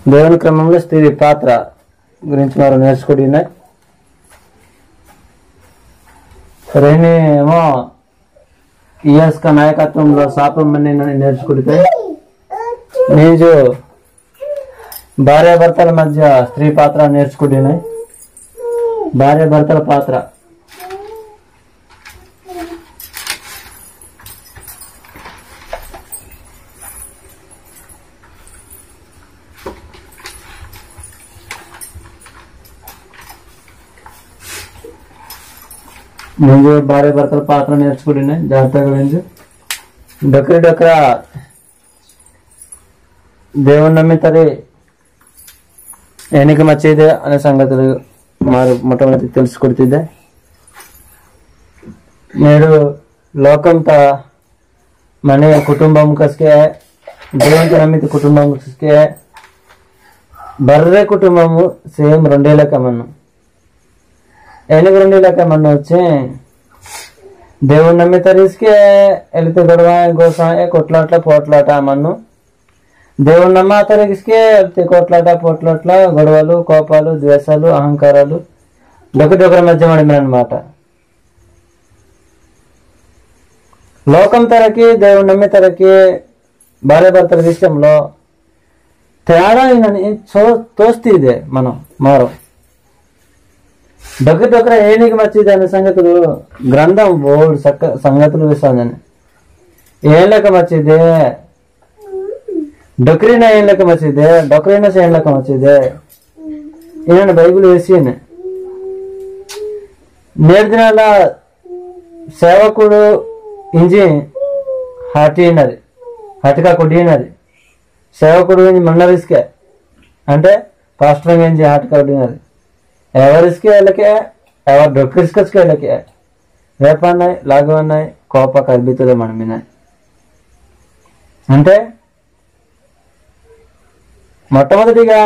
దేవుని క్రమంలో స్త్రీ పాత్ర గురించి మనం నేర్చుకుంటున్నాయి రేణి ఏమో ఈఎస్క నాయకత్వంలో శాపం నేను నేర్చుకుంటే నేను భార్యాభర్తల మధ్య స్త్రీ పాత్ర నేర్చుకుంటున్నాయి భార్యాభర్తల పాత్ర నేను భార్య భర్తల పాత్ర నేర్చుకుంటున్నాయి జాగ్రత్తగా వించు డొక్కరి డొక్కర దేవుని నమ్మితరి ఎన్నిక మచ్చేదే అనే సంగతులు మారు మొట్టమొదటి తెలుసుకొడుతుందే మీరు లోకంత మన కుటుంబం కసుకే దేవునికి నమ్మిత కుటుంబం కసుకే బర్రె కుటుంబము సేమ్ రెండే లెక్క మనం ఎనిమిది రెండు లెక్క మన వచ్చి దేవుని నమ్మిత రిస్కే వెళితే గొడవ గోసాయ కొట్లాట్ల పోట్లాట మన్ను దేవుని నమ్మాత రిస్కే వెళ్తే కొట్లాట పోట్లాట్ల గొడవలు కోపాలు ద్వేషాలు అహంకారాలు డొకడొకరి మధ్య పడింది అనమాట లోకం తరకి దేవుని నమ్మి తరకి భార్య భర్తల విషయంలో తేడా అయినని చో తోస్తే ఇదే మనం మారం డొక్క డొక్కర ఏనికి మచ్చిది అనే సంగతులు గ్రంథం బోర్డు సక్క సంగతులు విస్తాదని ఏం లెక్క మచ్చిదే డొక్రీన ఏం లెక్క మచ్చిదే డొక్రీన ఏం లెక్క మచ్చిదే ఈయన బైబిల్ వేసి నేడు దినాల సేవకుడు ఇంజి హటినది హటిక కొట్టినది సేవకుడు ఇంజి మన్నరిస్కే అంటే పాస్టర్ ఇంజి హటిక కొట్టినది ఎవరిస్కి వెళ్ళకే ఎవరు డొక్కిస్కస్కి వెళ్ళకే రేపన్నాయి లాగవన్నాయి కోప కల్పితుంది మన మీద అంటే మొట్టమొదటిగా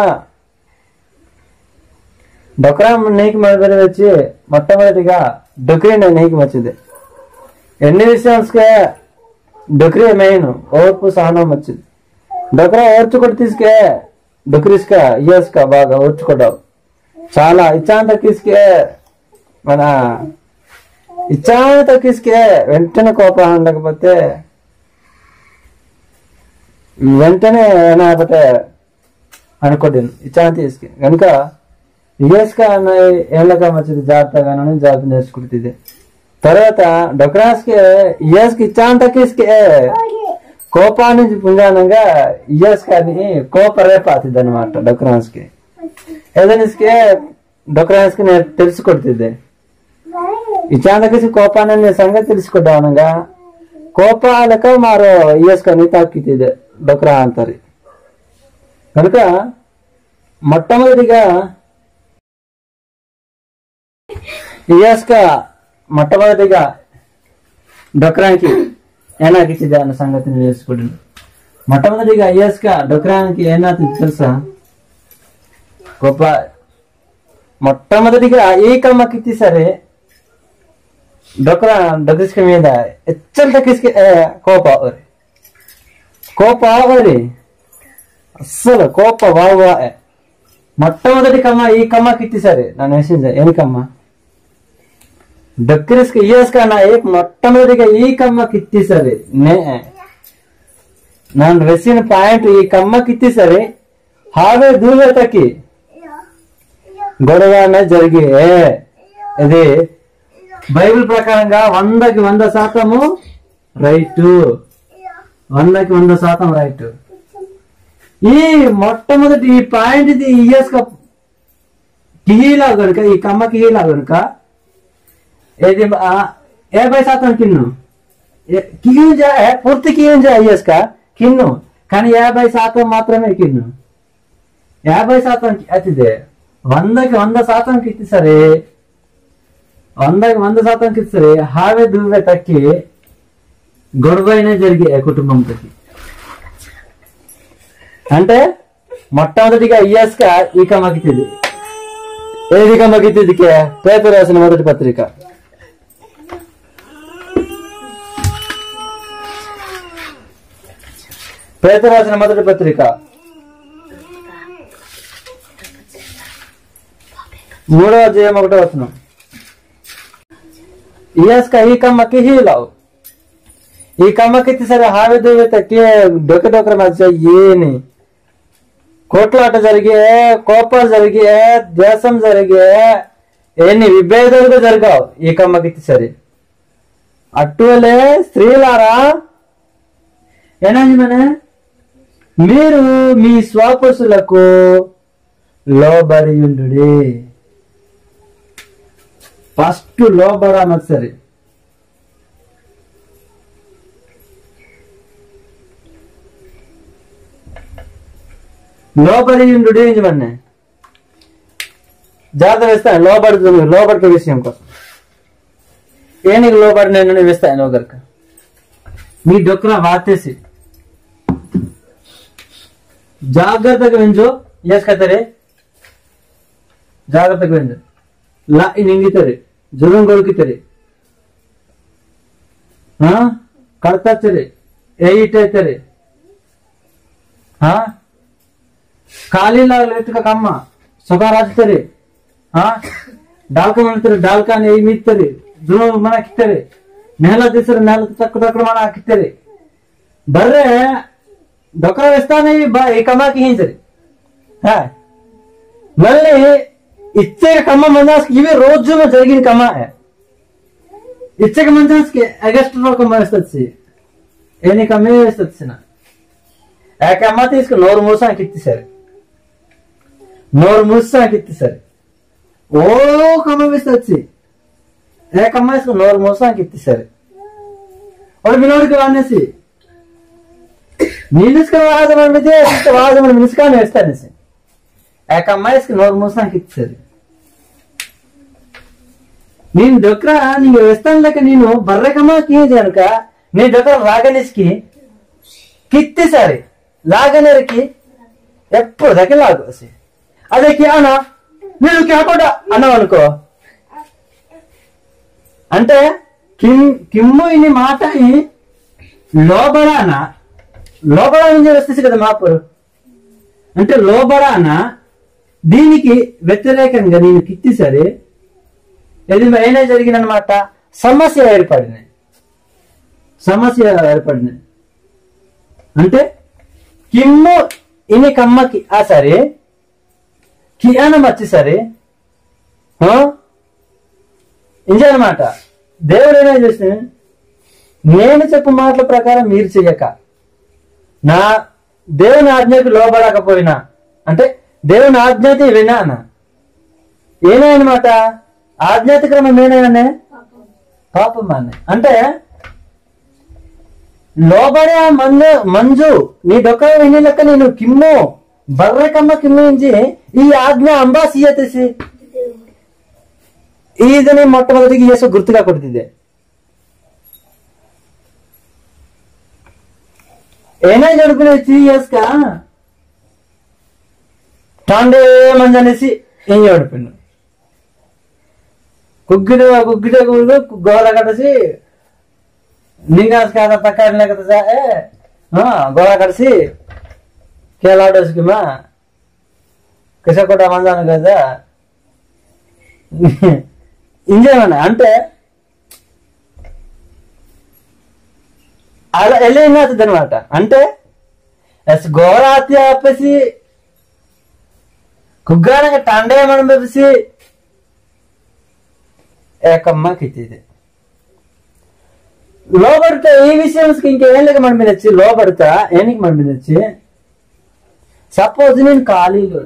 డొక్రా నీకు మొదటి వచ్చి మొట్టమొదటిగా డొక్రీ నీకు వచ్చింది ఎన్ని విషయాలకే డొక్రీ మెయిన్ ఓర్పు సహనం వచ్చింది డొక్రా ఓర్చుకొని తీసుకే డొక్రీస్క ఇయర్స్క బాగా ఓర్చుకోవడం చాలా ఇచ్చాంత కిస్కే మన ఇచ్చాంత కిస్కే వెంటనే కోపం ఉండకపోతే వెంటనే ఏనాకపోతే అనుకోండి ఇచ్చాంత తీసుకే కనుక ఇయస్క అన్న ఏళ్ళక మంచిది జాగ్రత్తగా జాగ్రత్త నేర్చుకుంటుంది తర్వాత డొక్రాస్కి ఇయస్కి ఇచ్చాంత కిస్కే కోపానికి పుంజానంగా ఇయస్కి అని కోప రేపాతుంది అనమాట డొక్రాన్స్కి ఏదైనా డొక్రాన్స్కి నేను తెలుసుకొడుతుంది ఇచ్చాందకేసి కోపాన్ని సంగతి తెలుసుకుంటానగా కోపాలక మాರೋ ఇయస్కని తాకితిದೆ డొక్రా అంటారు కనుక మొట్టమొదటిగా ఇయస్క మొట్టమొదటిగా డొక్రానికి ఏనాకిచ్చిదే అన్న సంగతిని తెలుసుకుంటుంది మొట్టమొదటిగా ఇయస్క డొక్రానికి ఏనా తెలుసా గొప్ప మొట్టమొదటిగా ఈ కమ్మకి సరే డొక్రా డొక్కిస్క మీద ఎచ్చల్ దక్కిస్కి కోప అవరి కోప అవరి అస్సలు కోప వావ మొట్టమొదటి కమ్మ ఈ కమ్మకి సరే ನಾನು వేసింది ఏని కమ్మ డొక్కిస్కి ఇయస్క నా ఏ మొట్టమొదటిగా ఈ కమ్మకి సరే నే ನಾನು ರೆಸಿನ ಪಾಯಿಂಟ್ ಈ ಕಮ್ಮಕ್ಕಿತ್ತಿ ಸರಿ ಹಾವೇ ದೂರತಕ್ಕೆ గొడవ జరిగి ఇది బైబిల్ ప్రకారంగా వందకి వంద శాతము రైట్ వందకి వంద శాతం రైట్ ఈ మొట్టమొదటి ఈ పాయింట్ ఇది ఇయర్స్ కిహీలా కనుక ఈ కమ్మ కిహీలా కనుక ఇది ఆ, యాభై శాతం కిన్ను కియూజ పూర్తి కియూజ ఇయర్స్ కిన్ను కానీ యాభై శాతం మాత్రమే కిన్ను యాభై శాతం అతిదే వందకి వంద శాతంకి ఇచ్చి సరే వందకి వంద శాతంకి ఇచ్చి సరే హావే దువ్వే తక్కి గొడవైనా జరిగే కుటుంబంతో అంటే మొట్టమొదటిగా ఇయస్క ఈ కమ్మకిచ్చింది ఏది కమ్మకిచ్చింది పేపర్ రాసిన మొదటి పత్రిక పేపర్ రాసిన మొదటి పత్రిక మూడో అధ్యాయం ఒకటో వస్తున్నాం इयस का ही कम की ही लाओ ఈ కమ్మకి సరే హావి దువ్వి తక్కి డొక్క డొక్కర మధ్య ఏని కోట్లాట జరిగే కోపాలు జరిగే ద్వేషం జరిగే ఎన్ని విభేదాలు జరగావు ఈ కమ్మకి సరే అట్టువలే స్త్రీలారా ఏనాది మన మీరు మీ స్వపురుషులకు లోబడి ఉండు ఫస్ట్ లోబడ అన్నది సరే లోబడి ఉండు ఇంజమన్నే జాగ్రత్త వేస్తాను లోబడుతుంది లోబడిక విషయం కోసం ఏనికి లోబడి నేను వేస్తాను ఒకరికి మీ డొక్కన వాతేసి జాగ్రత్తగా వింజు ఏస్కతరే ಜಾಗ್ರತೆಗೆ ಬಂದು ಲಾ ಇನ್ ಹಿಂಗಿತಾರೆ ಜುರುಂಗೊಳಕಿತಾರೆ ಹಾ ಕಳ್ತಾಚ್ತಾರೆ ఏ ఇట్టయిತಾರೆ ಹಾ ಖಾಲಿಲಾಗಲಿ ಇಟ್ಕ ಕಮ್ಮ ಸುಖ ರಾಜ್ತಾರೆ ಹಾ ಡಾಲ್ಕ ಮಾಡ್ತಾರೆ ಡಾಲ್ಕಾನ ಏ ಮೀತ್ತಾರೆ ಜುರು ಮನ ಹಾಕಿತ್ತಾರೆ ನೆಲ ದಿಸರು ನೆಲ ತಕ್ಕ ತಕ್ಕ ಮನ ಹಾಕಿತ್ತಾರೆ ಬರ್ರೆ డొక్కర వేస్తానే ఈ కమ్మాకి హింసరి హా మళ్ళీ ఇచ్చే కమ్మ మందాస్కి ఇవి రోజు జరిగిన కమ్మ ఇచ్చక మందాస్కి అగస్ట్ లో కమ్మ వేస్తుంది ఏని కమ్మే వేస్తుంది సిన ఆ కమ్మ తీసుకుని నోరు మూసానికి ఇచ్చేసారు నోరు మూసానికి ఇచ్చేసారు ఓ కమ్మ వేస్తుంది ఏ కమ్మ వేసుకుని నోరు మూసానికి ఇచ్చేసారు వాడు వినోడికి వానేసి నిలుసుకుని వాదం అంటే వాదం నిలుసుకొని వేస్తాను ఆ అమ్మాయికి నోరు మూసానికి ఇచ్చేది నేను డొక్రా నీకు వేస్తాను లేక నేను బర్రెకమ్మకి ఏం చేయనుక నీ డొక్రా లాగనేసికి కిత్తేసారి లాగనేరికి ఎప్పుడు దగ్గర లాగు అదే అనా నేను కాకుండా అన్నావు అనుకో అంటే కిమ్ కిమ్ము ఇన్ని మాట లోబడానా లోబడా ఏం చేస్తుంది కదా మాపు అంటే లోబడానా దీనికి వ్యతిరేకంగా నేను కిత్తి సరే ఇది అయినా జరిగిందనమాట సమస్య ఏర్పడింది సమస్య ఏర్పడింది అంటే కిమ్ము ఇని కమ్మకి ఆ సరే కియానం వచ్చి సరే ఇంజనమాట దేవుడు ఏమైనా చేస్తే నేను చెప్పు మాటల ప్రకారం మీరు చెయ్యక నా దేవుని ఆజ్ఞకు లోబడకపోయినా అంటే దేవుని ఆజ్ఞతి వినాన ఏనాయనమాట ఆజ్ఞాతి క్రమం ఏనాయనే పాపం అనే అంటే లోబడే ఆ మంజు మంజు నీ దొక్క విని లెక్క నేను కిమ్ము బర్రెకమ్మ కిమ్మించి ఈ ఆజ్ఞ అంబా సీయతేసి ಇದನ್ನೇ ಮೊಟ್ಟ ಮೊದಲಿಗೆ ಯೇಸು ಗುರುತಿಗೆ ಕೊಡ್ತಿದ್ದೆ ಏನೇ ಜಡ್ಕೊಂಡು సీరియస్ గా తాండే మంది అనేసి ఏం చెడిపోయిండు కుగ్గిడ కుగ్గిడ కుగ్గు గోడ కట్టసి నింగాస్ కాద తక్కువ కదా గోడ కడిసి కేలాడేసుకుమా కిసకొట్ట మందాను కదా ఇంజేమన్నా అంటే అలా వెళ్ళినది అనమాట అంటే ఎస్ ఘోరాతి ఆపేసి కుగ్గానగా తండే మనం పెప్పేసి ఏకమ్మ కిచ్చిది లోబడితే ఈ విషయం ఇంకేం లేక మన మీద వచ్చి లోబడతా ఏనికి మన మీద వచ్చి సపోజ్ నేను ఖాళీలో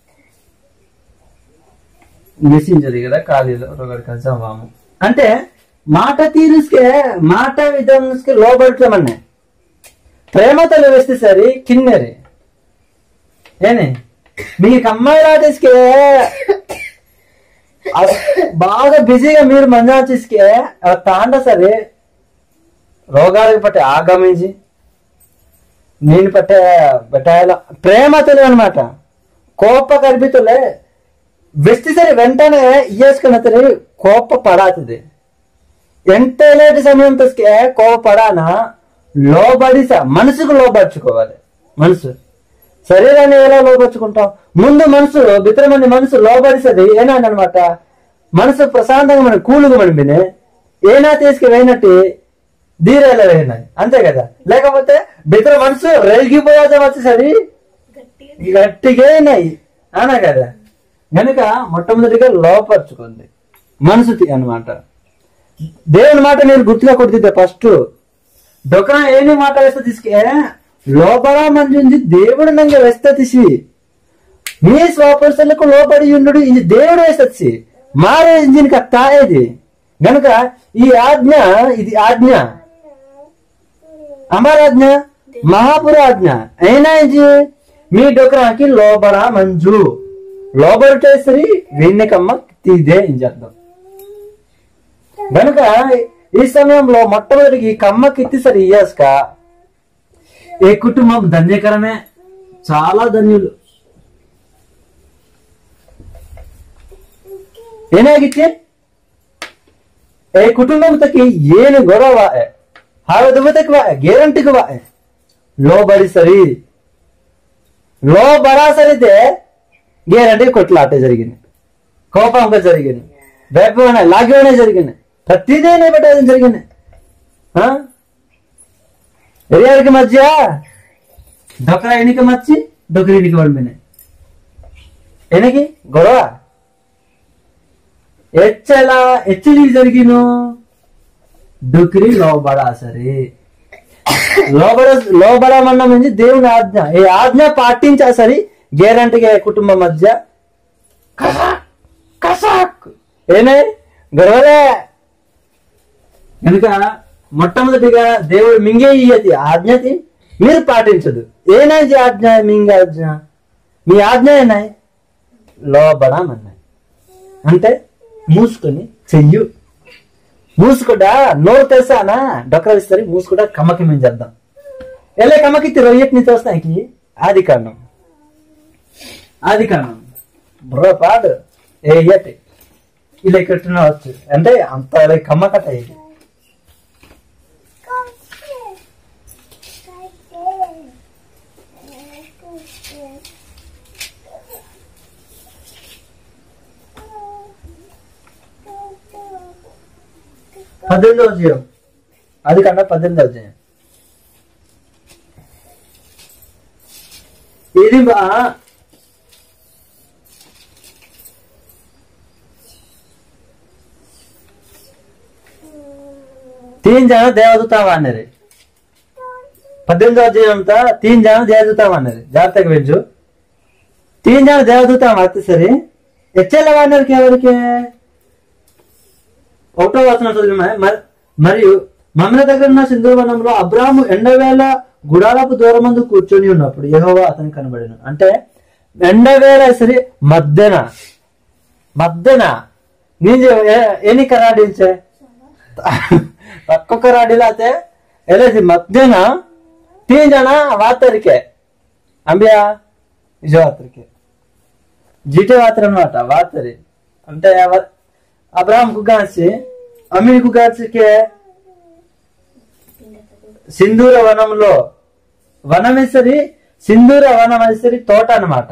మెసింజర్ కదా ఖాళీలో రొగడి కజాము అంటే మాట తీరుస్కే మాట విధానస్కే లోబడతామన్నే ప్రేమతో వేస్తే సరి కిన్నెరి ఏనే మీకు అమ్మాయి రాటేస్కే బాగా బిజీగా మీరు మంజాచేస్కే తాండ సరే రోగాలకు పట్టే ఆగమించి నేను పట్టే బెటాయిలో ప్రేమతోలే అనమాట కోప కల్పితులే వెస్ట్ సరే వెంటనే ఇయ్యేసుకున్న కోప పడాతుంది ఎంత లేటి సమయం తస్కే కోప పడానా లోబడి స- మనసుకు లోబడుచుకోవాలి మనసు శరీరాన్ని ఎలా లోపరుచుకుంటాం ముందు మనసు బిత్తరమంది మనసు లోబడిసది ఏనాడు అనమాట మనసు ప్రశాంతంగా మనం కూలుగా మనిపినే ఏనా తీసుకుపోయినట్టు దీరేలా వేయినాయి అంతే కదా లేకపోతే బిత్తర మనసు రేగిపోయాక వచ్చేసరి గట్టిగా అయినాయి అనా కదా గనుక మొట్టమొదటిగా లోపరుచుకుంది మనసు అన్నమాట దేవుని మాట నేను గుర్తుగా కొడుతుంది ఫస్ట్ దొకన ఏని మాట వేస్తే తీసుకే లోపల మంజుంది దేవుడు నంగ వేస్తే తీసి మీ స్వపరుసలకు లోపడి ఉండు ఇది దేవుడు వేస్తచ్చి మారే దీనికి తాయేది గనుక ఈ ఆజ్ఞ ఇది ఆజ్ఞ అమరాజ్ఞ మహాపుర ఆజ్ఞ అయినా ఇది మీ డొకరాకి లోబడ మంజు లోబడిటేసరి వెన్నెకమ్మ తీదే అని చేద్దాం గనుక ఈ సమయంలో మొట్టమొదటికి ఈ కమ్మకి ఇత్తిసరి ఇయ్యాస్క ఈ కుటుంబం ధన్యకరమే చాలా ధన్యులు ಏನಾಗಿತ್ತೆ ಏ ಕುಟುಂಬಕ್ಕೆ ಏನು ಗೌರವ ಹಾವದವತಕ್ಕೆ ಗ್ಯಾರಂಟಿಗೆ ಬಾ ಲೋ ಬಡಿ ಸರಿ లో బరాసరితే గ్యారంటీ కొట్లాట జరిగింది కోపంగా జరిగింది భయపడిన లాగివనే జరిగింది ప్రతిదేనే పెట్టడం జరిగింది ఆ? ఎరియారికి మధ్య డొకరా ఎన్నిక మచ్చి డొకరి ఎన్నిక పడిపోయినాయి ఎనకి గొడవ ఎచ్చల ఎచ్చలి జరిగిను డుక్రి లోబడ సరే లోబడ లోబడమన్న మంది దేవుని ఆజ్ఞ ఈ ఆజ్ఞ పాటించా సరి గ్యారంటీగా కుటుంబం మధ్య కసాక్ కసాక్ ఏనే గొడవలే కనుక మొట్టమొదటిగా దేవుడు మింగే ఇయ్యది ఆజ్ఞతి మీరు పాటించదు ఏనాయి ఆజ్ఞ మింగే ఆజ్ఞ మీ ఆజ్ఞ ఏనాయి లోబడమన్నాయి అంటే మూసుకొని చెయ్యు మూసుకుంటా నోరు తెస్తానా డొక్కలు ఇస్తారు మూసుకుంటా కమ్మకి మేము చేద్దాం ఎలా కమ్మకి రొయ్యటి నుంచి వస్తాయి ఆది కాండం ఆది కాండం బుర్ర పాడు ఏ ఇయ్యటి ఇలా ఇక్కడ వచ్చు అంటే అంత ఇలా కమ్మకట ఇది పద్దెనిమిది అధ్యాయం అది కన్నా పద్దెనిమిది అధ్యాయం ఇది బా तीन जण देवदूता वानरे పద్దెనిమిదో అధ్యాయం అంతా తీన్ జన దేవదూత అన్నారు జాగ్రత్తగా వెంచు తీన్ జన దేవదూత మాత్ర సరే ఎచ్చెల్ల వానరికి ఎవరికి ఒకటో వచనం చదివిన మరి మరియు మమ్మల దగ్గర ఉన్న సింధువనంలో అబ్రాహము ఎండవేళ గుడాలపు దూరమందు కూర్చొని ఉన్నప్పుడు యెహోవా అతను కనబడిన అంటే ఎండవేళ సరి మధ్యన మధ్యన ನೀನು ಏನಿ ಕರಾಡಿಲ್ಚೆ ತಕ್ಕ ಕರಾಡಿಲಾತೆ ಎಲೆಸಿ ಮಧ್ಯಾಹ್ನ ತೀನ್ ಜನ ವಾತರಿಕೆ అంబియా ఇజో వాతరికే జీటే వాతరి అనమాట వాతరి అంటే ఎవ- అబ్రాహం కుగాసి అమీర్ కుగాసికే సింధూర వనంలో వనమేసరి సింధూర వనమేసరి తోట అన్నమాట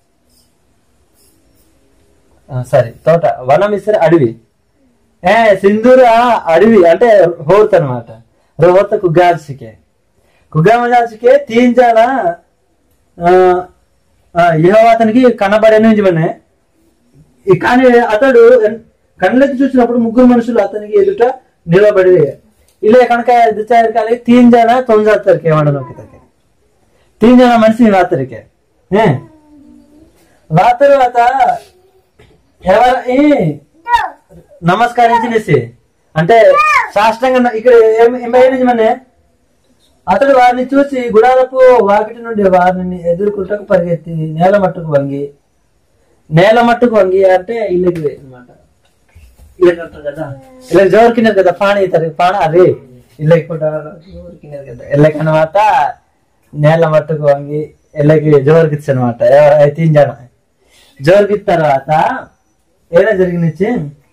సరే తోట వనం ఇస్తే అడవి ఏ సింధూర అడవి అంటే హోర్త్ అనమాట రోహత కుగ్గాల్సికే కుగ్గామజాల్సికే తీన్ జన యెహోవా అతనికి కనబడేను నిజమనే ఈ కానీ అతడు కళ్ళకి చూసినప్పుడు ముగ్గురు మనుషులు అతనికి ఎదుట నిలబడి ఇలా కనుక దిచ్చారు తీన్ జన తొందరకి ఏమన్నా నొక్కితకి తీన్ జన మనిషి వాతరికే ఏ వాత తర్వాత ఎవరు ఈ నమస్కరించినేసి అంటే సాష్టంగా ఇక్కడ ఏం ఏమైంది మనే అతడు వారిని చూసి గుడాలపు వాకిటి నుండి వారిని ఎదుర్కొంటకు పరిగెత్తి నేల మట్టుకు వంగి నేల మట్టుకు వంగి అంటే ఇళ్ళకి అనమాట ఇళ్ళకి అంటారు కదా ఇలా జోరికినారు కదా పాణి ఇతరు పాణ అది ఇళ్ళకి కూడా జోరికినారు కదా ఇళ్ళకి అనమాట నేల మట్టుకు వంగి ఇళ్ళకి జోరికిచ్చు అనమాట తీంజాను జోరికిన తర్వాత ఏదో జరిగింది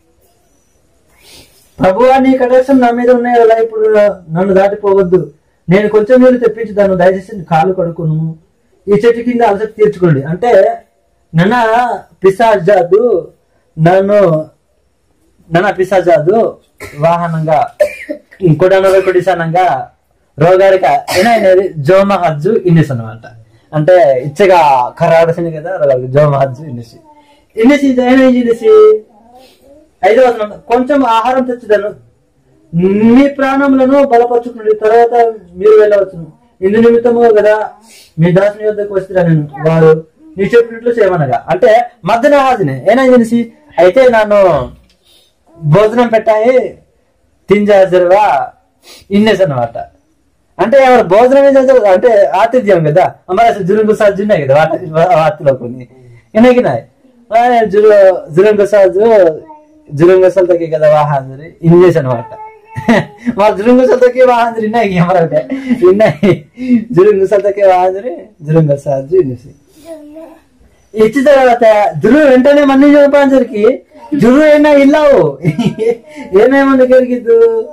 ప్రభువా నీ కటాక్షం నా మీద ఉన్నాయి అలా ఇప్పుడు నన్ను దాటిపోవద్దు నేను కొంచెం నీళ్ళు తెప్పించి దాన్ని దయచేసి నీ కాలు కడుక్కును ఈ చెట్టు కింద అలసట తీర్చుకోండి అంటే నన్న పిశాజాదు నన్ను నన్న పిశాజాదు వాహనంగా ఇంకోటి కొడిసానంగా రోగారిక ఏనాయనది జోమ హజ్జు ఇన్నిస్ అనమాట అంటే ఇచ్చగా ఖరాడసింది కదా రోగారికి జోమ హజ్జు ఇన్నిసి ఇన్నిసి ఏమైనా ఇన్నిసి ఐదవ వచనం, కొంచెం ఆహారం తెచ్చుదను మీ ప్రాణములను బలపరుచుకుని తర్వాత మీరు వెళ్ళవచ్చును ఇందు నిమిత్తము కదా మీ దాసుని యొద్దకు వస్తున్నా నేను వారు నీ చెప్పినట్లు చేయమనగా అంటే మధ్యన హాజనే ఏనా తెలిసి అయితే నన్ను భోజనం పెట్టాయి తింజాజరువా ఇన్నేస్ అన్నమాట అంటే ఎవరు భోజనం ఏం చేస్తారు అంటే ఆతిథ్యం కదా మరి అసలు జురుంగు సాజు ఉన్నాయి కదా వాటి వాటిలో కొన్ని ఇనకినాయి జురు జురుంగు సాజు జురుంగు సల్తకి కదా వాహాంజరి ఇన్నేస్ అనమాట మరి జురుంగు సల్తకి వాహాంజరి ఉన్నాయి ఏమరంటే ఉన్నాయి జురుంగు సల్తకి వాహాంజరి జురుంగు సాజు ఇన్నేసి ఇచ్చిన తర్వాత జురు వెంటనే మన్ని చూపాంజరికి జురు ఏనా ఇల్లావు ఏమేమన్నా కలిగిద్దు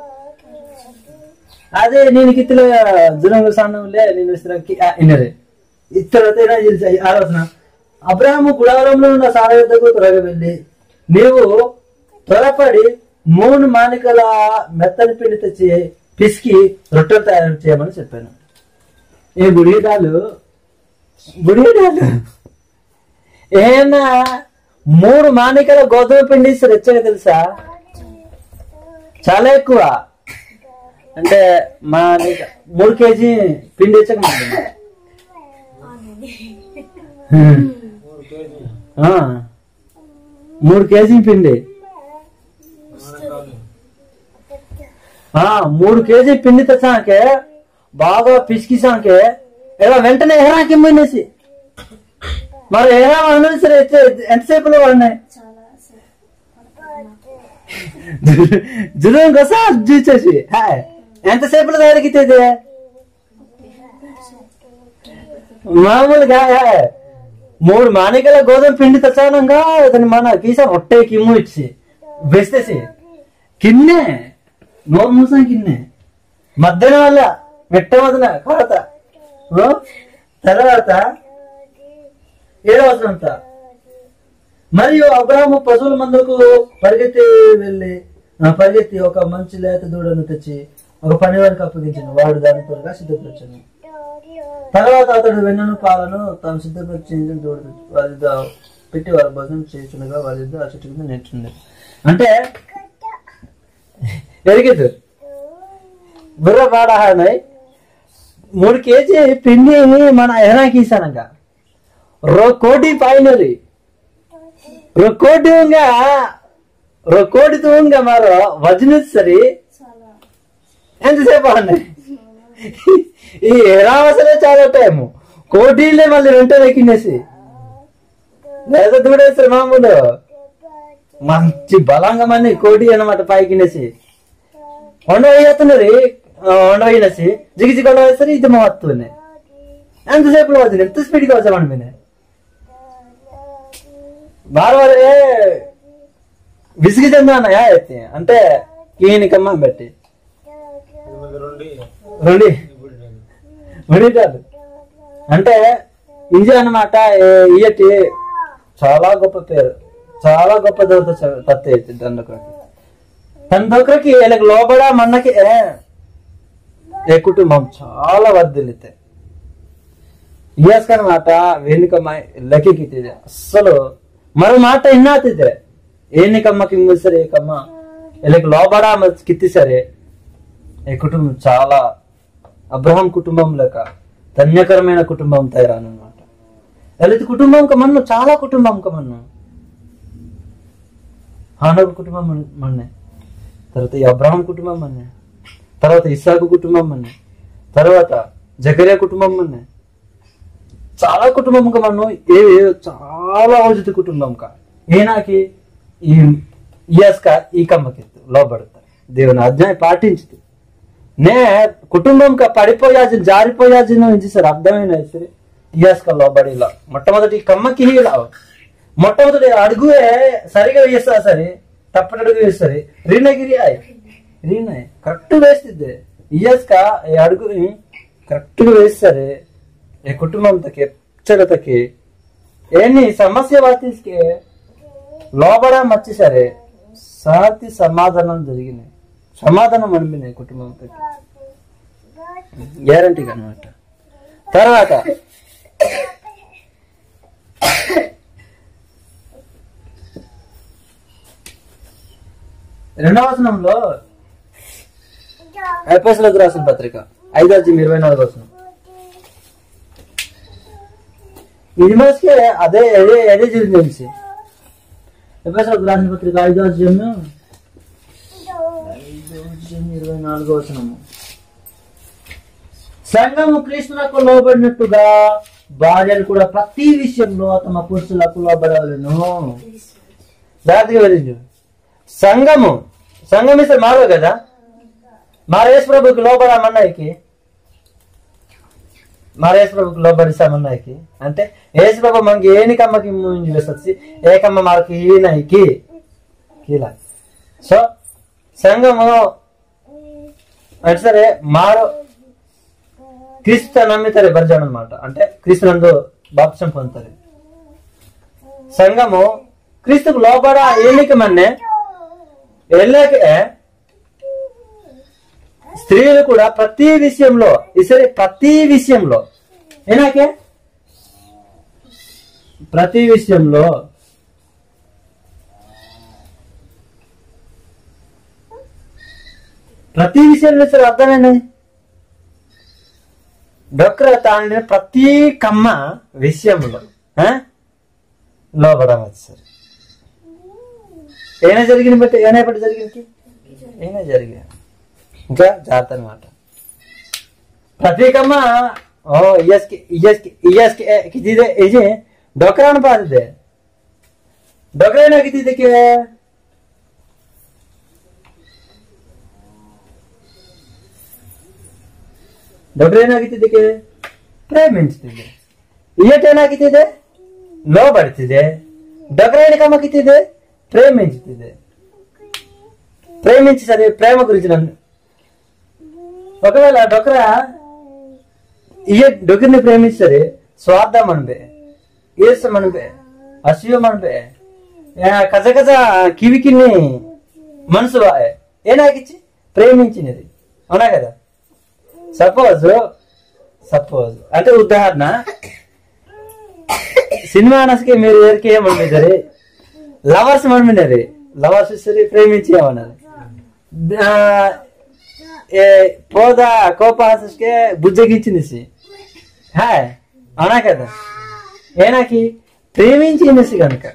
అదే నేను కిత్తులో జురంగు సాన్నంలే నేను ఇస్తున్నకి ఇన్నరే తర్వాత ఏనా తెలిసి ఆలోచన అబ్రాహము గుడారంలో ఉన్న సార యుద్ధకు త్వరగా వెళ్ళి నీవు త్వరపడి మూడు మానికల మెత్తని పిండి తెచ్చి పిసికి రొట్టెలు తయారు చేయమని చెప్పాను ఏ బుడిదాలు బుడిదాలు ఏనా మూడు మానికల గోధుమ పిండి ఇస్తారు ఎచ్చగా తెలుసా చాలా ఎక్కువ అంటే మా నీక- మూడు కేజీ పిండి ఇచ్చక మూడు కేజీ పిండి ఆ మూడు కేజీ పిండి తెచ్చాకే బాగా పిసికిసాకే ఇలా వెంటనే ఎహరాకి పోయినేసి మరి ఎహరా అన్నది సరే ఎంతసేపులో వాడినాయి జులుం కోసం చూసేసి హాయ్ ఎంతసేపులో తయారకితే మామూలుగా హాయ్. మూడు మానికల గోధుమ పిండి తెచ్చానంగా దాన్ని మన కీస ಹೊಟ್ಟೆ కిమ్ము ఇచ్చి వేస్తేసి కిన్నే నోరు మూసం కిన్నే మధ్యాహ్నం వల్ల మెట్ట వదిన కొరత ఓ? తర్వాత ఏడవసరంతా మరియు అబ్రాహము పశువుల మందుకు పరిగెత్తి వెళ్ళి ఆ, పరిగెత్తి ఒక మంచి లేత దూడను తెచ్చి ఒక పనివారికి అప్పగించాను వాడు దాన్ని త్వరగా సిద్ధపరిచాను తర్వాత అతడు వెన్నను పాలను తాను సిద్ధపరిచి దూడ తెచ్చి వారి యొద్ద పెట్టి వారి భోజనం చేస్తుండగా వారి యొద్ద ఆ చెట్టు కింద నేర్చుంది అంటే ఎరిగేదు బుర్ర పాడహానాయి మూడు కేజీ పిండి మన ఎహరాకి ఇస్తానంగా రో కోటి ఫైనరీ ರೊಕ್ಕೋಟಿವಂಗ ರೊಕ್ಕೋಟಿತುವಂಗ ಮಾರೋ ವಜನ ಸರಿ ఎంతసేపు అన్న ఈ ఎరావసలే చాలా టైము కోటీలే మళ్ళీ వెంటనే ఎక్కినేసి లేదా దూడేస్తారు మామూలు మంచి బలంగా మంది కోటి అన్నమాట పైకినేసి వండ వేస్తున్నది వండ వేసి జిగి జిగి వండ వేస్తారు ఇది మా వస్తుంది ఎంతసేపు వచ్చింది ఎంత స్పీడ్గా వచ్చామండి మేము బారవారే విసిగి చెందానయా ఎత్తి అంటే ఈయనకమ్మ బట్టి రెండు కాదు అంటే ఇది అన్నమాట ఏ- ఇయటి చాలా గొప్ప పేరు చాలా గొప్ప దేవత చ- తత్త అయితే దండకుడికి తన దగ్గరకి వీళ్ళకి లోబడ మన్నకి ఏ ఏ కుటుంబం చాలా వర్ధిల్లితే ఇయస్కనమాట వెనుకమ్మ లకికితిದೆ అస్సలు మరో మాట ಇನ್ನಾತಿದೆ ಏನಕ್ಕಮ್ಮకి సరే ఏకమ్మ వీళ్ళకి లోబడ కిత్తి సరే ఈ కుటుంబం చాలా అబ్రహం కుటుంబం లేక ధన్యకరమైన కుటుంబం తయారనమాట వీళ్ళది కుటుంబం కమన్ను చాలా కుటుంబం కమన్ను హానకు కుటుంబం మన్- మన్నే తర్వాత ఈ అబ్రహం కుటుంబం మన్నే తర్వాత ఇస్సాకు కుటుంబం మన్నే తర్వాత జకరియా కుటుంబం మన్నే చాలా కుటుంబం కా మనం ఏ చాలా ఔషధ కుటుంబం కా ఏనాకి ఈ ఇయస్క ఈ కమ్మకి లోబడతారు దేవుని ఆజ్ఞ పాటించుతుంది నే కుటుంబం కా పడిపోయాల్సిన జారిపోయాల్సిన నుంచి సార్ అర్థమైన సరే ఇయస్క లోబడిలా మొట్టమొదటి కమ్మకి ఇలా మొట్టమొదటి అడుగుే సరిగా వేస్తా సరే తప్పటి అడుగు వేస్తారు రీనగిరి ఆయ్ రీనాయ్ కరెక్ట్ వేస్తుంది ఇయస్క ఈ అడుగుని కరెక్ట్ గా వేస్తారు ఈ కుటుంబంతో అక్షరతకి ఏని సమస్య వాటికి లోపల మచ్చి సరే శాంతి సమాధానం జరిగినాయి సమాధానం అనిపినాయి కుటుంబంతో గ్యారంటీగా అనమాట తర్వాత రెండవ వచనంలో ఎపిఎస్లకు రాసిన పత్రిక ఐదో అధ్యాయం ఇరవై నాలుగు వచనం ఇది మనిషికి అదే అదే అదే జరిగింది ఎపిఎస్లకు రాసిన పత్రిక ఐదో అధ్యాయం ఐదో అధ్యాయం ఇరవై నాలుగో వచనము సంఘము క్రీస్తులకు లోబడినట్టుగా భార్యలు కూడా ప్రతి విషయంలో తమ పురుషులకు లోబడవలను జాగ్రత్తగా వెళ్ళించు సంఘము సంఘం ఇస్తే మారో కదా మారేష్ ప్రభుకి లోబడమన్నాయికి మారేష్ ప్రభుకి లోబడిస్తామన్నాయికి అంటే యేసు ప్రభు మనకి ఏనికమ్మకి ముందు వేస్తుంది ఏకమ్మ మనకి ఈనాయికి కీలా సో సంఘము అంటే సరే మారో క్రీస్తు నమ్మితారు బర్జాన్ అనమాట అంటే క్రీస్తు నందు బాప్సం పొందుతారు సంఘము క్రీస్తుకు లోబడ ఏలికమన్నే వెళ్ళాకే స్త్రీలు కూడా ప్రతి విషయంలో ఇసరి ప్రతి విషయంలో ఏనాకే ప్రతి విషయంలో ప్రతి విషయంలో సరే అర్థమైంది డొక్ర తాండ్రి ప్రతి కమ్మ విషయంలో ఆ? లోబడవచ్చు సార్ ఏనా జరిగింది బట్టి ఏనా బట్టి జరిగింది ఏనా జరిగింది ఇంకా జాగ్రత్త అనమాట ప్రతి కమ్మ ఓ ఇయస్కి ఇయస్కి ఇయస్కి కితిదే ఇది డొక్రాను పాదిದೆ ಡೊಗ್ರೇನ ಆಗಿದ್ದಕ್ಕೆ ಡೊಗ್ರೇನಾಗಿದ್ದಕ್ಕೆ ಪ್ರೇಮಿಂచుತ್ತಿದೆ ಇಯಟೇನಾಗಿತ್ತಿದೆ ಲೋಬಡ್ತಿದೆ డొగ్రేని కమ్మకిತ್ತಿದೆ ప్రేమించుతుంది ప్రేమించి సరే ప్రేమ గురించి నన్ను ఒకవేళ డొక్ర ఇయ డొగ్రిని ప్రేమించి సరే స్వార్థం అనిపే ఈర్సం అనిపే అసూయం అనిపే కజ కజ కివికిని మనసు ఏనాకిచ్చి ప్రేమించినది అవునా కదా సపోజ్ సపోజ్ అంటే ఉదాహరణ సినిమా అనసుకి మీరు ఎవరికి ఏమనిపించారు లవర్స్ మనమినది లవర్స్ సరే ప్రేమించి ఏమన్నది ఆ, ఏ పోదా కోప హసస్కే బుజ్జగించింది సి హాయ్ అవునా కదా ఏనాకి ప్రేమించింది కనుక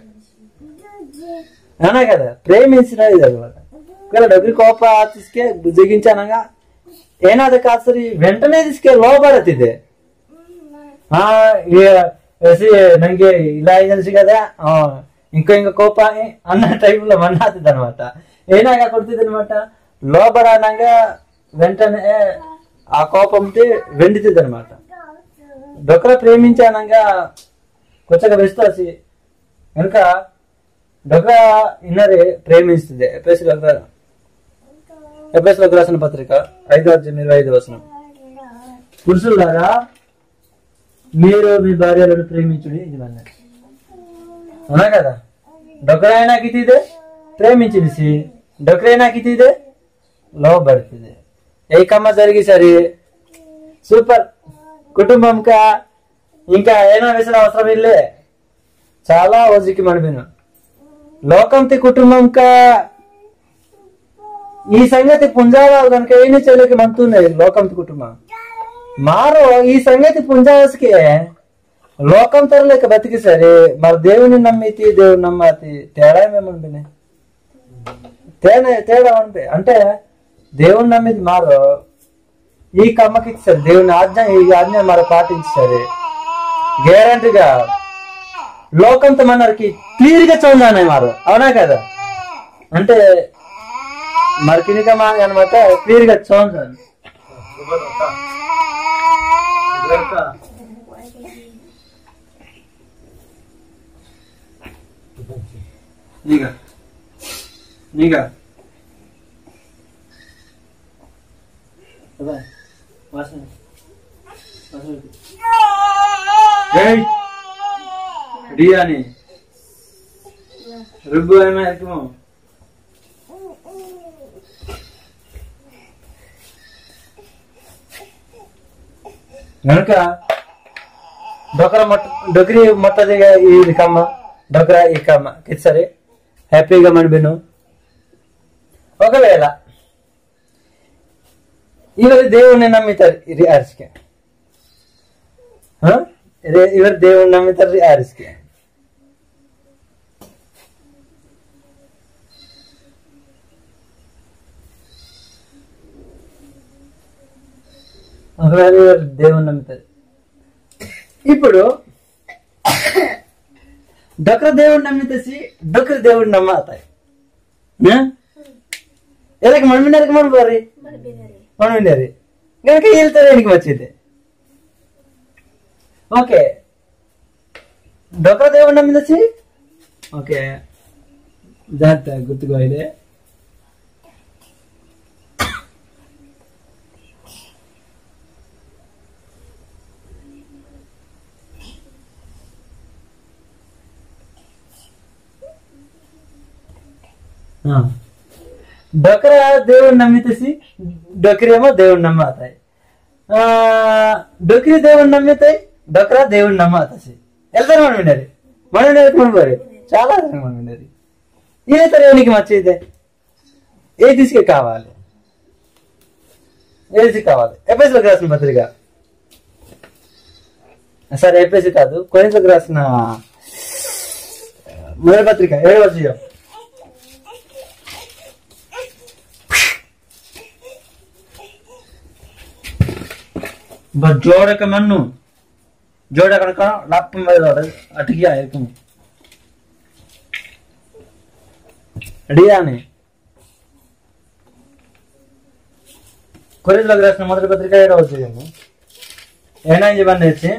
అవునా కదా ప్రేమించినది అనమాట ఒకవేళ డబ్బులు కోప తీసుకే బుజ్జగించానగా ఏనాది కాదు సరి వెంటనే తీసుకే లోపడతిದೆ ಆ ಎಸಿ ನಂಗೆ ಇಲ್ಲ ಏಜೆನ್ಸಿ కదా ఆ, ఇంకో ఇంకో కోప అన్న టైంలో మన్నాతుంది అనమాట ఏనాగా కొడుతుంది అనమాట లోబడానంగా వెంటనే ఆ కోపంతో వెండుతుంది అనమాట డొక్కర ప్రేమించానంగా కొచ్చగా వెస్తాసి కనుక డొక్కర ఇన్నరే ప్రేమిస్తుంది ఎప్పేసి డొక్కర ఎప్పేసి రాసిన పత్రిక ఐదో అధ్యాయం ఇరవై ఐదు వచనం పురుషులారా మీరు మీ భార్యలను ప్రేమించుడి ఇది అన్నది అవునా కదా డొక్కరైనా కితిదే ప్రేమించింది డొక్కరైనా కితిదే లోబడుతుంది ఏకమ్మ జరిగి సరి సూపర్ కుటుంబంకా ఇంకా ఏనా వేసిన అవసరం ఇల్లే చాలా ఓజికి మడిపిన లోకంతి కుటుంబంకా ఈ సంగతి పుంజావాలి కనుక ఏమి చేయలేక మంతున్నది లోకంతి కుటుంబం మారో ఈ సంగతి పుంజావసికి లోకం తరలేక బతికి సరే మరి దేవుని నమ్మితి దేవుని నమ్మతి తేడా ఏమేమి తేడా తేడా అనిపి అంటే దేవుని నమ్మిది మారు ఈ కమ్మకి సరే దేవుని ఆజ్ఞ ఈ ఆజ్ఞ మరి పాటించి సరే గ్యారంటీగా లోకంతో మనకి క్లియర్ గా చూడాలి మారు అవునా కదా అంటే మరి కినిక అనమాట క్లియర్ గా చూడాలి Diga. Diga. Vai. Passa. Passa. Ei! డి అని రుబ్బు ఏమో ఎక్కువ కనుక డొకర మొట్ట డొకరి మొట్టదిగా ఇది కమ్మ డొకర ఈ కమ్మ కిది సరే హ్యాపీగా మడిబిను ఒకవేళ ఇವರು దేవుణ్ణి నమ్మితారు ఇది ఆర్స్కే ఇವರು దేవుణ్ణి నమ్మితారు ఆర్స్కే ఒకవేళ ఇವರು దేవుణ్ణి నమ్ముతారు ఇప్పుడు డొకర దేవుడు నమ్మితేసి డొకర దేవుడు నమ్మాతాయి ఎలాగ మనం విన్నారు మనం బారి మనం విన్నారు కనుక వెళ్తారు എനിക്ക് వచ్చింది ఓకే డొకర దేవుడు నమ్మితేసి ఓకే జాగ్రత్త గుర్తుకో ఇది డొకర దేవుడు నమ్మితేసి డొకరేమో దేవుడు నమ్మాతాయి డొకరి దేవుడు నమ్మితాయి డొకరా దేవుడు నమ్మాతాసి వెళ్తారు మనం వినరు మనం వినరు మనం పోరు చాలా సార్లు మనం వినరు ఏ తరగనికి మచ్చిదే ఏ తీసుకే కావాలి ఏసి కావాలి ఎపిఎస్లోకి రాసిన పత్రిక సరే ఎపిఎస్సి కాదు కొరింతకు రాసిన మొదటి పత్రిక ఏడు వచ్చియో बस जोड़ के मनु जोड़ कनक लप में अटकिया है అడిగాని కొరియన్లకు రాసిన మొదటి పత్రిక ఏడవ వచ్చేదేమో ఏనా చెప్పండి వచ్చి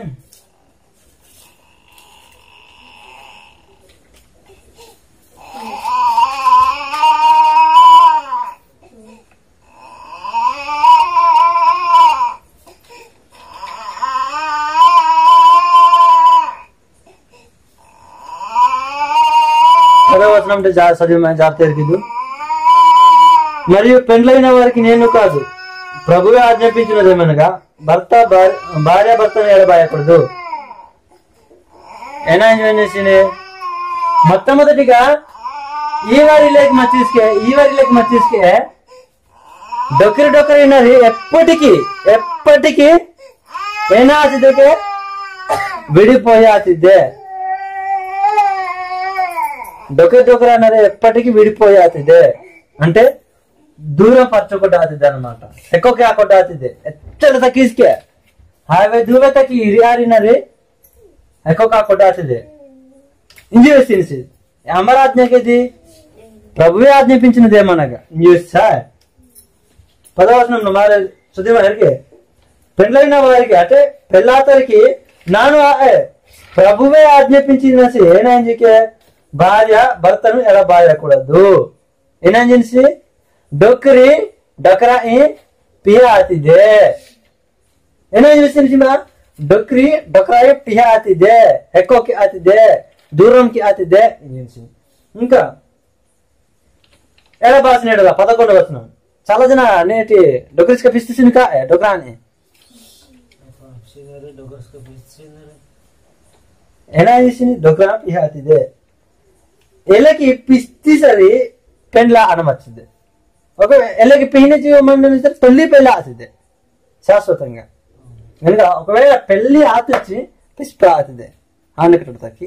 పదవ వచనం అంటే జా చదివి జాబితా ఎరికిదు మరియు పెండ్లైన వారికి నేను కాదు ప్రభువే ఆజ్ఞాపించినదేమనగా భర్త భార్య భార్య భర్తను ఎడబాయకూడదు ఏనా చేసి మొట్టమొదటిగా ఈ వారిలోకి మచ్చీసుకే ఈ వారిలోకి మచ్చీసుకే డొక్కరి డొక్కరి ఉన్నది ఎప్పటికీ ఎప్పటికీ ఏనా అతిథికే విడిపోయే అతిథే డొక్కరి డొక్కరి అన్నది ఎప్పటికీ విడిపోయే అతిథే అంటే దూరం ಪರ್ಚೊಕೊಟ್ಟ ಆತಿದ್ದೆ ಅನ್మాట ತೆಕ್ಕೋಕೆ ಹಾಕೊಟ್ಟ ಆತಿದ್ದೆ ಎಚ್ಚರ ತಕ್ಕಿಸ್ಕೆ ಹಾವೆ ದೂರ ತಕ್ಕಿ ಹಿರಿಯಾರಿನರಿ ಎಕ್ಕೋಕೆ ಹಾಕೊಟ್ಟ ಆತಿದ್ದೆ ఇంజి వేసి అమర ఆజ్ఞకేది ప్రభువే ఆజ్ఞాపించినది ఏమనగా ఇంజి వేస్తా పదవచనం మారే సుధీమ హరికి పెళ్ళైన వారికి అంటే పెళ్ళాతరికి నాను ఆ- ప్రభువే ఆజ్ఞాపించినసి ఏనాంజికే భార్య భర్తను ఎడబాయకూడదు ಏನಾಂಜಿನ್ಸಿ ಡೊಕ್ರಿ ಡೊಕ್ರ ಇ ಪಿಹ ಆತಿದೆ ಏನಾಂಜಿನ್ಸಿ ಡೊಕ್ರಿ ಡೊಕ್ರ ಇ ಪಿಹ ಆತಿದೆ ಹೆಕ್ಕೋಕೆ ಆತಿದೆ దూరంకి ఆతిదే ఇంజిన్సి ఇంకా ఎడ భాష నేడుగా పదకొండు వచనం చాలా జన నేటి డొక్రిస్క పిస్తిసింది కా డొక్రా అని ಏನಾಗಿಸಿನಿ ಡೊಕ್ರ ಪಿಹ ಆತಿದೆ ಎಲೆకి పిస్తి సరి పెండ్ల అనమచ్చింది ఒక ఎల్లకి పిహిన జీవమండలి పెళ్లి పెళ్లి ఆతిದೆ శాశ్వతంగా కనుక ఒకవేళ పెళ్లి ఆతిచ్చి పిస్ప ఆతిದೆ ఆనకటకి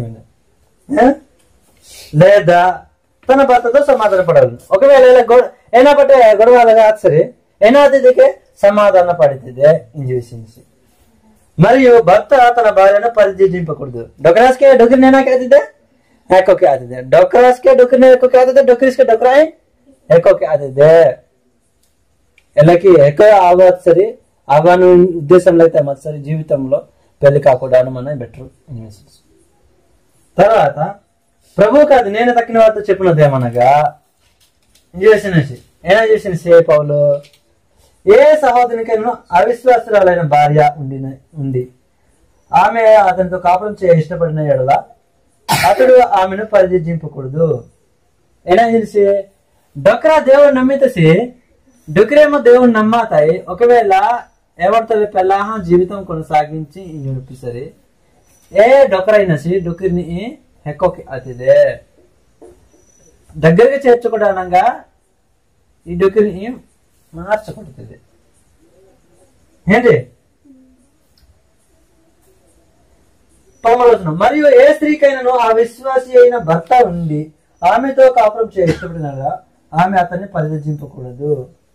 లేదా తన భర్తతో సమాధాన పడాలి ఒకవేళ ఇలా గొ ఏనా పట్టే గొడవ అలాగా సరే ఏనా అతిథికి సమాధాన పడుతుంది ఇంజూసిన్సి మరియు భర్త తన భార్యను పరిచయింపకూడదు డొకరాస్కే డొకరి నేనాకి ఆతిదే ఏకోకి ఆతిదే డొకరాస్కే డొకరిని ఏకోకి ఆతిదే డొకరిస్కే డొకరాయి ఏకోకి ఆతిదే ఎల్లకి ఎక్కువ ఆగదు సరి ఆగాను ఉద్దేశంలో అయితే మరి జీవితంలో పెళ్లి కాకుండా మన బెటర్ ఇన్వెస్ట్మెంట్స్ తర్వాత ప్రభు కాదు నేను తక్కిన వారితో చెప్పినది ఏమనగా చేసినసి ఏనా చేసిన పౌలు ఏ సహోదరునికైనా అవిశ్వాసురాలైన భార్య ఉండి ఉంది ఆమె అతనితో కాపురం చేయ ఇష్టపడిన ఎడల అతడు ఆమెను పరిధింపకూడదు ఏనా తెలిసి డొక్రా దేవుడు నమ్మితసి డొక్రేమో దేవుడు నమ్మాతాయి ఒకవేళ ఎవరితో పెళ్ళాహ జీవితం కొనసాగించి నిడిపిసరి ఏ డొకరైనసి డొక్రిని హెక్కోకి అతిదే దగ్గరగా చేర్చుకోవడానంగా ఈ డొక్రిని మార్చకూడదు ఏంటి పదమూడవచనం మరియు ఏ స్త్రీకైనాను ఆ విశ్వాసి అయిన భర్త ఉండి ఆమెతో కాపురం చేయ ఇష్టపడినగా ఆమె అతన్ని పరిదర్శింపకూడదు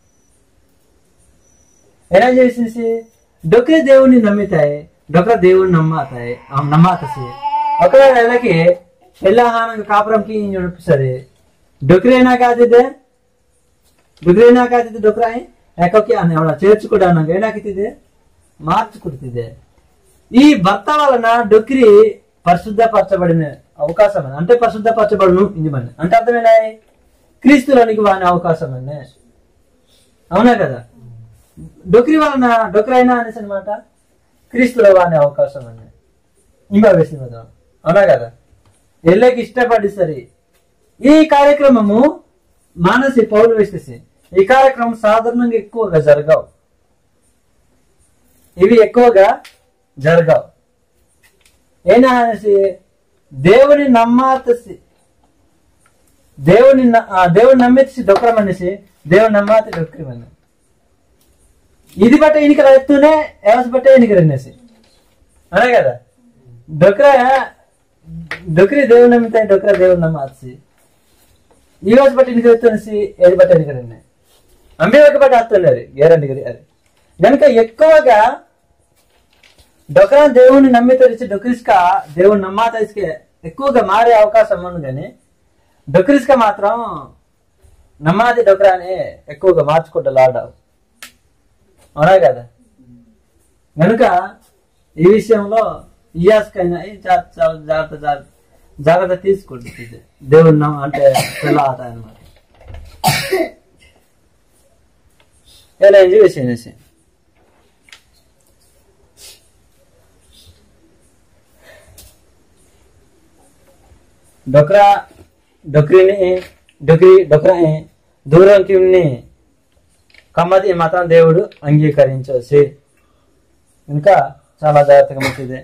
ఎలా చేసేసి డొక్రే దేవుని నమ్మితాయి డొక్ర దేవుని నమ్మాతాయి నమ్మాతసి ఒకవేళ నెలకి ఎల్లహానంగా కాపురంకి నడిపిస్తుంది డొక్రేనా కాదిದೆ ಡೊಕ್ರೇನ ಹಾಕಾತಿದ್ದೆ ಡೊಕ್ರಾಯಿ ಯಾಕೋಕೆ ಅವಳ చేర్చుకోవడానికి ఏనాకితిದೆ మార్చుకుంటుంది ఈ భర్త వలన డొక్రి పరిశుద్ధపరచబడిన అవకాశం అని అంటే పరిశుద్ధపరచబడును ఇది మన అంటే అర్థమేనా క్రీస్తులోనికి వాని అవకాశం అనే అవునా కదా డొక్రి వలన డొక్రైనా అనేసి అనమాట క్రీస్తులో వాని అవకాశం అనే ఇంకా వేసింది కదా అవునా కదా ఎల్లకి ఇష్టపడి సరి ఈ కార్యక్రమము మానసి పౌలు వేసేసి ఈ కార్యక్రమం సాధారణంగా ఎక్కువగా జరగవు ఇవి ఎక్కువగా జరగవు ఏనా అనేసి దేవుని నమ్మాతసి దేవుని న- ఆ దేవుని నమ్మేసి డొక్రం అనేసి దేవుని నమ్మాతి డొక్రం అన్న ఇది బట్టే ఎన్నికలు ఎత్తునే ఎవసి బట్టే ఎన్నికలు అనేసి అనే కదా డొక్ర డొక్రి దేవుని నమ్మితే డొక్ర దేవుని నమ్మాసి ఈ రోజు బట్టి ఎన్నికలు ఎత్తునేసి ఏది బట్టి ఎన్నికలు ఉన్నాయి అంబే ఒక బట్టి వస్తున్నారు గ్యారంటీ అది కనుక ఎక్కువగా డొకరా దేవుని నమ్మి తెరిచి డొక్రిస్క దేవుని నమ్మా తెరిచి ఎక్కువగా మారే అవకాశం ఉంది కానీ డొక్రిస్క మాత్రం నమ్మాది డొకరాని ఎక్కువగా మార్చుకుంటూ లాడావు అవునా కదా కనుక ఈ విషయంలో ఇయాస్కైనా ఈ జా- చాలా జాగ్రత్త జాగ్రత్త జాగ్రత్త తీసుకుంటుంది దేవుని నమ్మ అంటే పిల్లత అనమాట ఎలా ఎంజాయ్ చేసేసి డొక్రా డొక్రిని డొక్రి డొక్రాని దూరం కిమ్ని కమ్మది మాత్రం దేవుడు అంగీకరించేసి ఇంకా చాలా జాగ్రత్తగా మంచిది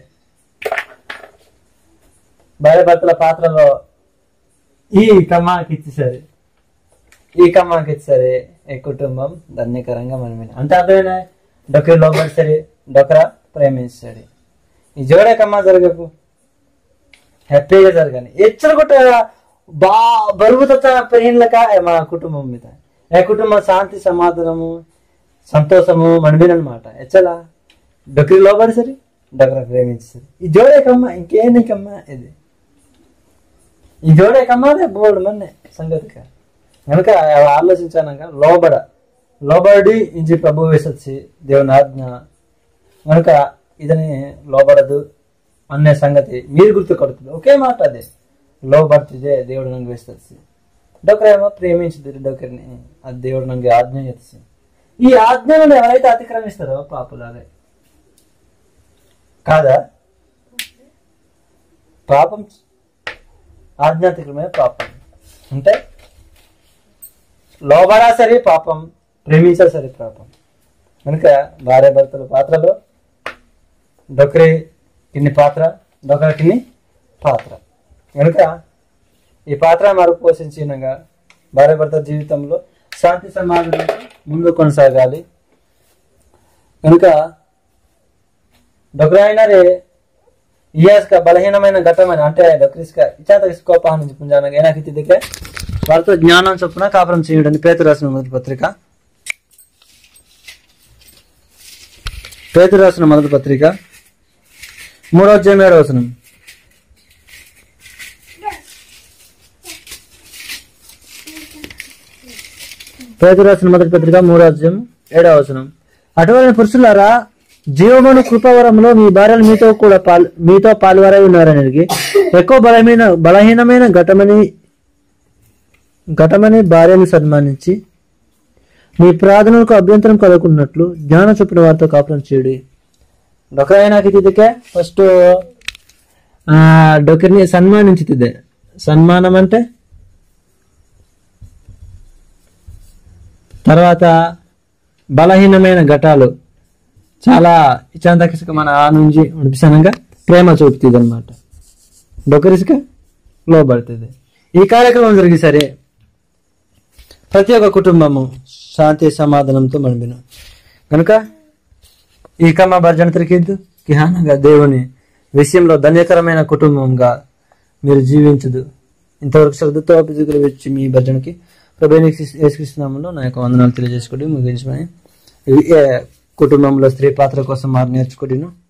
భార్య భర్తల పాత్రలో ఈ కమ్మాకి ఇచ్చేసరి ఈ కమ్మాకి ఇచ్చేసరి ఈ కుటుంబం ధన్యకరంగా మనమే అంటే అర్థమైనా డొక్రి లోపలి సరే డొక్రా ప్రేమించాడు ఈ జోడే కమ్మ జరగకు హ్యాపీగా జరగాలి ఎచ్చరగొట్ట బా బరువు తత్వ పెరిగినక మా కుటుంబం మీద ఏ కుటుంబం శాంతి సమాధానము సంతోషము మనమేనమాట ఎచ్చలా డొక్రి లోబడి సరి డొక్ర ప్రేమించారు ఈ జోడే కమ్మ ఇంకేం కమ్మ ఇది ఈ జోడే కమ్మాదే బోల్డ్ మన్నే సంగతిక కనుక ఆలోచించానక లోబడ లోబడి ఇంచి ప్రభు వేసొచ్చి దేవుని ఆజ్ఞ కనుక ఇదని లోబడదు అనే సంగతి మీరు గుర్తు కొడుతుంది ఒకే మాట అదే లోబడుతుంది దేవుడు నంగు వేస్తుంది డొకరేమో ప్రేమించుతుంది డొకరిని అది దేవుడు నంగు ఆజ్ఞ చేస్తుంది ఈ ఆజ్ఞలను ఎవరైతే అతిక్రమిస్తారో పాపులారే కాదా పాపం ఆజ్ఞాతిక్రమే పాపం అంటే లోబడా సరే పాపం ప్రేమించా సరే పాపం కనుక భార్య భర్తల పాత్రలో డొకరి కిన్ని పాత్ర డొకర కిన్ని పాత్ర కనుక ఈ పాత్ర మరొక పోషించినగా భార్య భర్త జీవితంలో శాంతి సమాధానంతో ముందు కొనసాగాలి కనుక డొకరైనరే ఇయాస్క బలహీనమైన ఘట్టమైన అంటే డొక్రిస్క ఇచ్చాత కోపా నుంచి పుంజానగా ఏనాకి దగ్గర వారితో జ్ఞానం చొప్పున కాపురం చేయడం పేతు రాసిన మొదటి పత్రిక పేతు రాసిన మొదటి పత్రిక మూడో అధ్యాయం ఏడవ వచనం పేతు రాసిన మొదటి పత్రిక మూడో అధ్యాయం ఏడవ వచనం అటువంటి పురుషులారా జీవమును కృపవరంలో మీ భార్యలు మీతో కూడా పాల్ మీతో పాల్వారై ఉన్నారనేది ఎక్కువ బలమైన బలహీనమైన ఘటమని ఘటమని భార్యను సన్మానించి మీ ప్రార్థనలకు అభ్యంతరం కలగకున్నట్లు జ్ఞాన చొప్పున వారితో కాపురం చేయుడి డొకరైనాకి తిదికే ఫస్ట్ ಆ ಡೊಕರ್ನಿ ಸನ್ಮಾನಿಸುತ್ತಿದೆ సన్మానం అంటే తర్వాత బలహీనమైన ఘటాలు చాలా ఇచ్చాంతకిసుక మన ఆ నుంచి ఉడిపిసనంగా ప్రేమ చూపుతుంది అనమాట డొకరిసుక లోబడుతుంది ఈ కార్యక్రమం జరిగి సరే ప్రతి ఒక్క కుటుంబము శాంతి సమాధానంతో మడిపిన కనుక ఈ కమ్మ భర్జన తిరిగిద్దు కిహానంగా దేవుని విషయంలో ధన్యకరమైన కుటుంబంగా మీరు జీవించదు ఇంతవరకు శ్రద్ధతో అభివృద్ధులు వచ్చి మీ భర్జనకి ప్రభు యేసుకృష్ణంలో నా యొక్క వందనాలు తెలియజేసుకోండి ముగించమని ఈ, ఏ, కుటుంబంలో స్త్రీ పాత్ర కోసం మారు నేర్చుకోండి